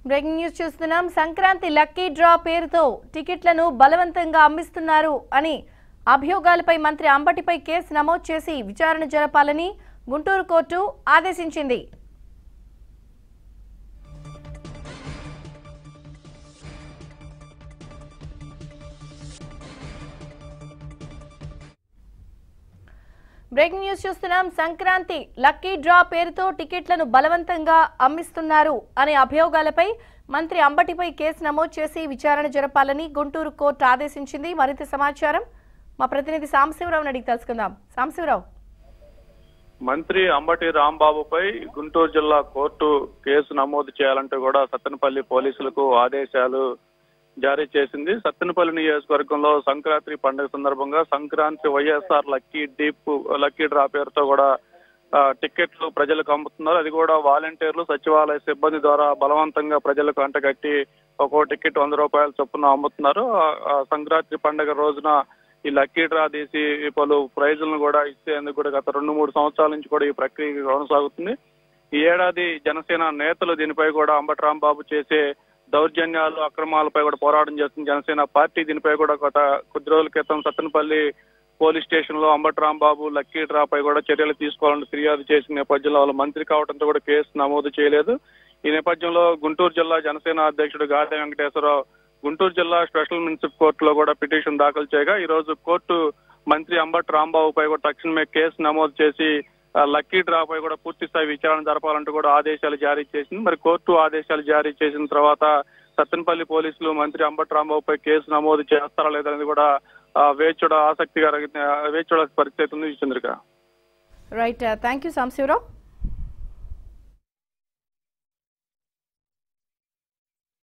breaking news చూస్తున్నాం Sankranti lucky draw పేరుతో టికెట్లను బలవంతంగా అమ్మిస్తున్నారు అని అభియోగాలపై మంత్రి అంబటిపై కేసు నమోదు చేసి విచారణ జరపాలని గుంటూరు కోర్టు ఆదేశించింది బ్రేకింగ్ న్యూస్ చూస్తున్నాం సంక్రాంతి లక్కీ డ్రా పేరుతో టికెట్లను బలవంతంగా అమ్మిస్తున్నారు అనే అభియోగాలపై మంత్రి అంబటిపై కేసు నమోదు చేసి విచారణ జరపాలని గుంటూరు కోర్టు ఆదేశించింది మరింత సమాచారం మా ప్రతినిధి సాంబశివరావుని అడిగి తెలుసుకుందాం సాంబశివరావు మంత్రి అంబటి రాంబాబుపై గుంటూరు జిల్లా కోర్టు కేసు నమోదు చేయాలంటూ కూడా సత్తెనపల్లి పోలీసులకు ఆదేశాలు జారీ చేసింది సత్తెనపల్లి నియోజకవర్గంలో సంక్రాంతి పండుగ సందర్భంగా Sankranti YSR lucky deep lucky draw పేరుతో కూడా ఆ, టికెట్లు ప్రజలకు అమ్ముతున్నారు అది కూడా వాలంటీర్లు సచివాలయ సిబ్బంది ద్వారా బలవంతంగా ప్రజలకు అంటగట్టి ఒక్కో టికెట్ వంద రూపాయల చొప్పున అమ్ముతున్నారు ఆ, ఆ సంక్రాంతి పండుగ రోజున ఈ లక్కీ డ్రా తీసి పలు ప్రైజులను కూడా ఇచ్చేందుకు కూడా గత రెండు మూడు సంవత్సరాల నుంచి కూడా ఈ ప్రక్రియ కొనసాగుతుంది ఈ ఏడాది జనసేన నేతలు దీనిపై కూడా అంబటి రాంబాబు చేసే దౌర్జన్యాలు అక్రమాలపై కూడా పోరాటం చేస్తుంది జనసేన పార్టీ దీనిపై కూడా గత కొద్ది రోజుల క్రితం సత్తెనపల్లి పోలీస్ స్టేషన్ లో అంబటి రాంబాబు లక్కీ డ్రా పై కూడా చర్యలు తీసుకోవాలని ఫిర్యాదు చేసిన నేపథ్యంలో వాళ్ళు మంత్రి కావడంతో కూడా కేసు నమోదు చేయలేదు ఈ నేపథ్యంలో గుంటూరు జిల్లా జనసేన అధ్యక్షుడు గాదే వెంకటేశ్వరరావు గుంటూరు జిల్లా స్పెషల్ మున్సిపల్ కోర్టులో కూడా పిటిషన్ దాఖలు చేయగా ఈ రోజు కోర్టు మంత్రి అంబటి రాంబాబుపై కూడా తక్షణమే కేసు నమోదు చేసి ఆ, లక్కీ డ్రా పై కూడా పూర్తి స్థాయి విచారణ జరపాలంటూ కూడా ఆదేశాలు జారీ చేసింది మరి కోర్టు ఆదేశాలు జారీ చేసిన తర్వాత సత్తెనపల్లి పోలీసులు మంత్రి అంబటి రాంబాబుపై కేసు నమోదు చేస్తారా లేదనేది కూడా ఆ, వేచి చూడ ఆసక్తిగా వేచి చూడాల్సిన పరిస్థితి ఉంది Chandrika right thank you Sambasivarao